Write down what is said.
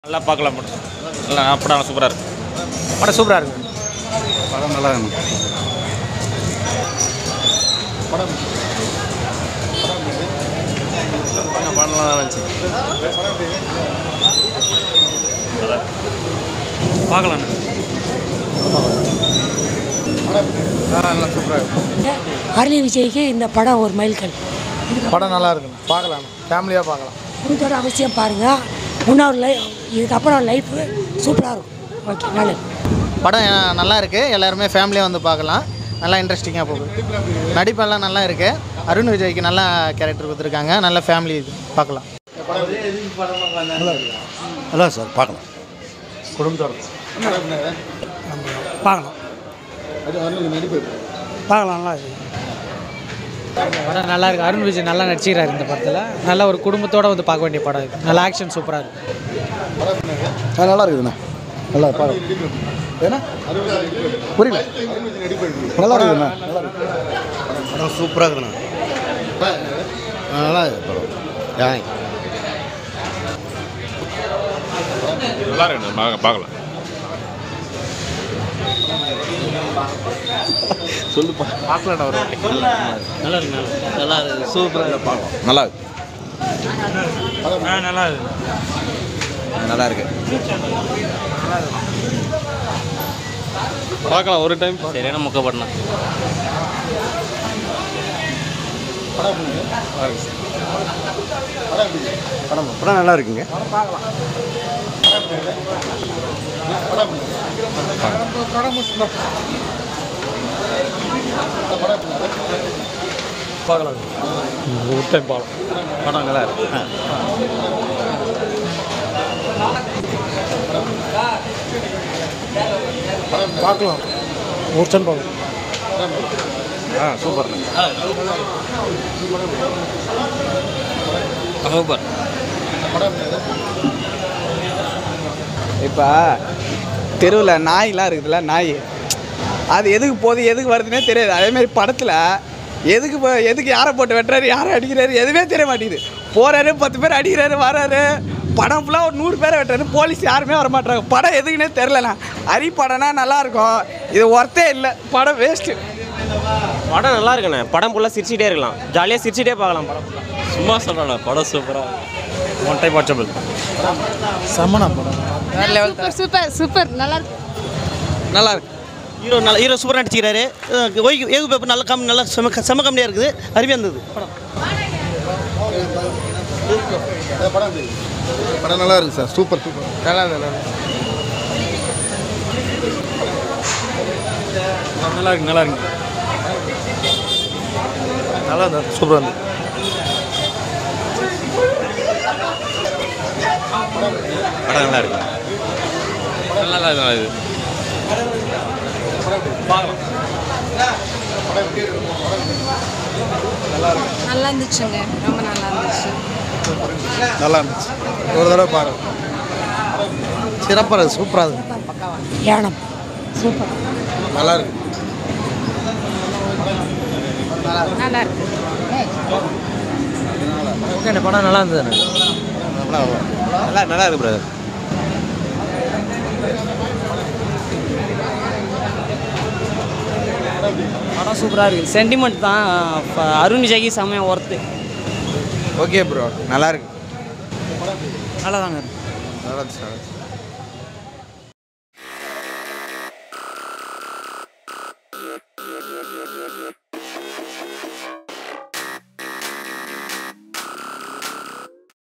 நல்லா பார்க்கலாம் படம் நல்லா படம் சூப்பராக இருக்கு படம் சூப்பராக இருக்கு படம் நல்லா இருக்கு படம் நல்லா இருந்துச்சு பார்க்கலாம் நல்லா சூப்பராக இருக்கு அருளி விஜய்க்கு இந்த படம் ஒரு மைல்கல் படம் நல்லா இருக்கு பார்க்கலாம் ஃபேமிலியாக பார்க்கலாம் குடும்பத்தோட அவசியம் பாருங்கள் முன்னோர் லைஃப் இதுக்கப்புறம் லைஃப் சூப்பராக இருக்கும் ஓகே நல்லது படம் அஹ், நல்லா இருக்கு எல்லாருமே ஃபேமிலியாக வந்து பார்க்கலாம் நல்லா இன்ட்ரெஸ்டிங்காக போகுது நடிப்பெல்லாம் நல்லா இருக்கு அருண் விஜய்க்கு நல்லா கேரக்டர் கொடுத்துருக்காங்க நல்ல ஃபேமிலி இது பார்க்கலாம் நல்லா சார் பார்க்கலாம் பார்க்கலாம் பார்க்கலாம் நல்லா இருக்கு படம் நல்லா இருக்கு அருண் விஜய் நல்லா நடிச்சுக்கிறாரு இந்த படத்தில் நல்ல ஒரு குடும்பத்தோட வந்து பார்க்க வேண்டிய படம் இது நல்ல ஆக்ஷன் சூப்பராக இருக்கு நல்லா இருக்குதுண்ணா நல்லா பார்க்கலாம் ஏன்னா புரியல நல்லா இருக்குதுண்ணா நல்லா இருக்கு படம் சூப்பராக இருக்குண்ணா நல்லா இருக்கு படம் யானை நல்லா இருக்கு பார்க்க- பார்க்கலாம் பார்க்கலாம் ஒரு நல்லா இருக்கு நல்லா இருக்கு சூப்பராக பார்க்கலாம் நல்லா இருக்கு நல்லா இருக்கு நல்லா இருக்கு பார்க்கலாம் ஒரு டைம் சரியான முக்க படம் தான் படம் படம் நல்லா இருக்குங்க பார்க்கலாம் ஒரு டைம் பார்க்கலாம் படம் நல்லா இருக்கு பார்க்கலாம் ஒரு டைம் பார்க்கலாம் ஆ சூப்பர் சூப்பர் இப்போ தெருவில் நாய்லாம் இருக்குதுல்ல நாய் அது எதுக்கு போகுது எதுக்கு வருதுன்னே தெரியாது அதேமாதிரி படத்தில் எதுக்கு போ- எதுக்கு யாரை போட்டு வெட்டுறாரு யாரை அடிக்கிறாரு எதுவுமே தெரிய மாட்டேங்குது போகிறாரு பத்து பேர் அடிக்கிறாரு வராரு படம் ஃபுல்லாக ஒரு நூறு பேரை வெட்டுறாரு போலீஸ் யாருமே வர மாட்டாங்க படம் எதுக்குன்னே தெரிலண்ணா அரி படம்னா நல்லாயிருக்கும் இது ஒர்த்தே இல்லை படம் வேஸ்ட்டு படம் நல்லா இருக்குண்ணே படம் ஃபுல்லாக சிரிச்சிட்டே இருக்கலாம் ஜாலியாக சிரிச்சிட்டே பார்க்கலாம் படம் சும்மா சொல்கிறேன் படம் சூப்பராக ஒன் டைம் வாட்சபிள் செம்மனா படம் சூப்பர் சூப்பர் சூப்பர் நல்லா இருக்கு நல்லா இருக்கு ஹீரோ நல்லா ஹீரோ சூப்பராக நடிச்சிக்கிறாரு ஒய் ஏகு பேப்பர் நல்ல கம் நல்லா செம செம கம்மியாக இருக்குது அருமையாக இருந்தது படம் படம் நல்லா இருக்கு சார் சூப்பர் சூப்பர் நல்லா இருந்தது நல்லா இருக்கு நல்லா இருக்கு நல்லா இருந்தது சூப்பராக இருந்தது படம் நல்லா இருக்கு நல்லா இருக்கு நல்லா இருக்கு நல்லா இருந்துச்சுங்க ரொம்ப நல்லா இருந்துச்சு நல்லா இருந்துச்சு ஒரு தடவை பாருங்க சிறப்பாக இருக்கு சூப்பராக இருக்கு யானம் சூப்பர் நல்லா இருக்கு நல்லா இருக்கு ஓகே இந்த படம் நல்லா இருந்தது நல்லா நல்லா இருக்கு பிரதர் படம் சூப்பராக இருக்குது சென்டிமெண்ட் தான் இப்போ அருண் விஜய்க்கு செம்மையாக ஒர்த்து ஓகே ப்ரோ நல்லா இருக்கு நல்லா தாங்க நல்லா இருந்துச்சு நல்லா இருந்துச்சு